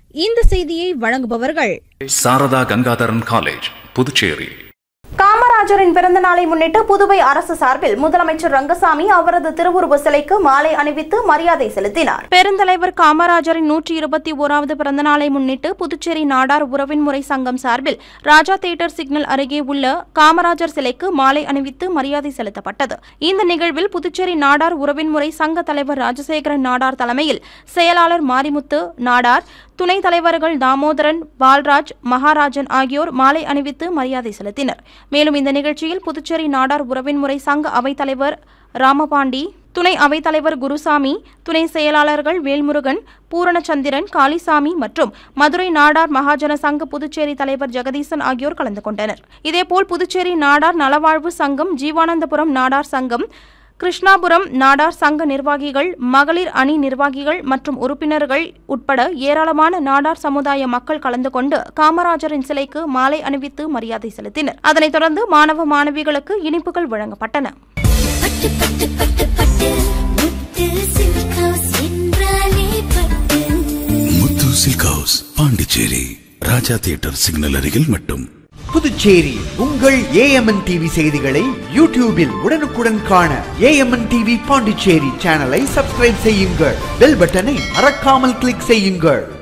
இந்த செய்தியை வழங்குபவர்கள் சாரதா கங்காதரன் காலேஜ் புதுச்சேரி காமராஜரின் பிறந்த நாளை முன்னிட்டு புதுவை அரசு சார்பில் முதலமைச்சர் ரங்கசாமி அவரது திருவுருவ சிலைக்கு மாலை அணிவித்து மரியாதை செலுத்தினார் பெருந்தலைவர் காமராஜரின் நூற்றி இருபத்தி ஓராவது பிறந்த நாளை முன்னிட்டு புதுச்சேரி நாடார் உறவின் முறை சங்கம் சார்பில் ராஜா தியேட்டர் சிக்னல் அருகே உள்ள காமராஜர் சிலைக்கு மாலை அணிவித்து மரியாதை செலுத்தப்பட்டது இந்த நிகழ்வில் புதுச்சேரி நாடார் உறவின் முறை சங்க தலைவர் ராஜசேகரன் நாடார் தலைமையில் செயலாளர் மாரிமுத்து நாடார் துணைத் தலைவர்கள் தாமோதரன் பால்ராஜ் மகாராஜன் ஆகியோர் மாலை அணிவித்து மரியாதை செலுத்தினர் மேலும் இந்த நிகழ்ச்சியில் புதுச்சேரி நாடார் உறவின் முறை சங்க அவைத்தலைவர் ராமபாண்டி துணை அவைத்தலைவர் குருசாமி துணை செயலாளர்கள் வேல்முருகன் பூரணச்சந்திரன் காளிசாமி மற்றும் மதுரை நாடார் மகாஜன சங்க புதுச்சேரி தலைவர் ஜெகதீசன் ஆகியோர் கலந்து கொண்டனர் இதேபோல் புதுச்சேரி நாடார் நலவாழ்வு சங்கம் ஜீவானந்தபுரம் நாடார் சங்கம் கிருஷ்ணாபுரம் நாடார் சங்க நிர்வாகிகள் மகளிர் அணி நிர்வாகிகள் மற்றும் உறுப்பினர்கள் உட்பட ஏராளமான நாடார் சமுதாய மக்கள் கலந்து கொண்டு காமராஜரின் சிலைக்கு மாலை அணிவித்து மரியாதை செலுத்தினர் அதனைத் தொடர்ந்து மாணவ மாணவிகளுக்கு இனிப்புகள் வழங்கப்பட்டன பட்டு பட்டு பட்டு பட்டு முத்து சில்க் ஹவுஸ் என்றாலே பட்டு Muthu silk house Pondicherry Raja theatre signal அருகில் மட்டும் புதுச்சேரி உங்கள் ஏஎம்என் டிவி செய்திகளை யூடியூபில் உடனுக்குடன் காண ஏஎம்என் டிவி பாண்டிச்சேரி சேனலை சப்ஸ்கிரைப் செய்யுங்கள் பெல் பட்டனை மறக்காமல் கிளிக் செய்யுங்கள்